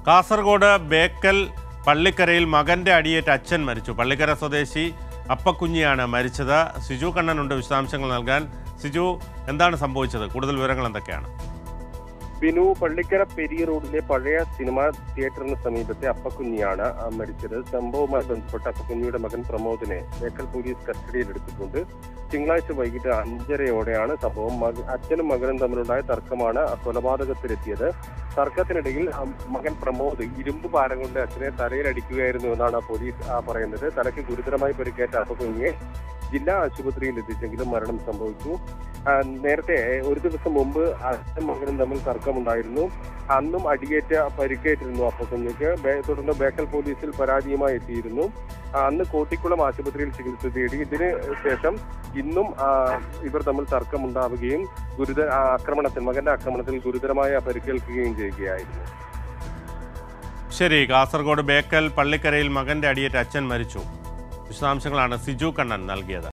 കാസർഗോഡ് ബേക്കൽ പള്ളിക്കരയിൽ മകന്റെ അടിയേറ്റ് അച്ഛൻ മരിച്ചു പള്ളിക്കര സ്വദേശി അപ്പക്കുഞ്ഞിയാണ് മരിച്ചത് സിജു കണ്ണനുണ്ട് വിശദാംശങ്ങൾ നൽകാൻ സിജു എന്താണ് സംഭവിച്ചത് കൂടുതൽ വിവരങ്ങൾ എന്തൊക്കെയാണ് ബിനു പള്ളിക്കര പെരിയ റോഡിലെ പഴയ സിനിമാ തിയേറ്ററിന് സമീപത്തെ അപ്പക്കുഞ്ഞിയാണ് ആ, മരിച്ചത് സംഭവവുമായി ബന്ധപ്പെട്ട് അപ്പക്കുഞ്ഞിയുടെ മകൻ പ്രമോദിനെ ബേക്കൽ പോലീസ് കസ്റ്റഡിയിലെടുത്തിട്ടുണ്ട് തിങ്കളാഴ്ച വൈകിട്ട് അഞ്ചരയോടെയാണ് സംഭവം മക- അച്ഛനും മകനും തമ്മിലുണ്ടായ തർക്കമാണ് ആ കൊലപാതകത്തിലെത്തിയത് തർക്കത്തിനിടയിൽ ആ മകൻ പ്രമോദ് ഇരുമ്പ് പാരം കൊണ്ട് അച്ഛനെ തലയിലടിക്കുകയായിരുന്നു എന്നാണ് പോലീസ് ആ, പറയുന്നത് തലയ്ക്ക് ഗുരുതരമായി പരിക്കേറ്റ അപ്പക്കുഞ്ഞിയെ ജില്ലാ ആശുപത്രിയിൽ എത്തിച്ചെങ്കിലും മരണം സംഭവിച്ചു ആ, നേരത്തെ ഒരു ദിവസം മുമ്പ് അച്ഛനും മകനും തമ്മിൽ തർക്കമുണ്ടായിരുന്നു അന്നും അടിയേറ്റ പരിക്കേറ്റിരുന്നു അപ്പക്കുഞ്ഞിക്ക് ബേ- തുടർന്ന് ബേക്കൽ പോലീസിൽ പരാതിയുമായി എത്തിയിരുന്നു ആ, അന്ന് കോട്ടിക്കുളം ആശുപത്രിയിൽ ചികിത്സ തേടി ഇതിന് ശേഷം ഇന്നും ആ, ഇവർ തമ്മിൽ തർക്കമുണ്ടാവുകയും ഗുരുതര ആ, ആക്രമണത്തിൽ മകന്റെ ആക്രമണത്തിൽ ഗുരുതരമായ പരിക്കേൽക്കുകയും ചെയ്യുകയായിരുന്നു ശരി കാസർഗോഡ് ബേക്കൽ പള്ളിക്കരയിൽ മകന്റെ അടിയേറ്റ് അച്ഛൻ മരിച്ചു വിശദാംശങ്ങളാണ് സിജു കണ്ണൻ നൽകിയത്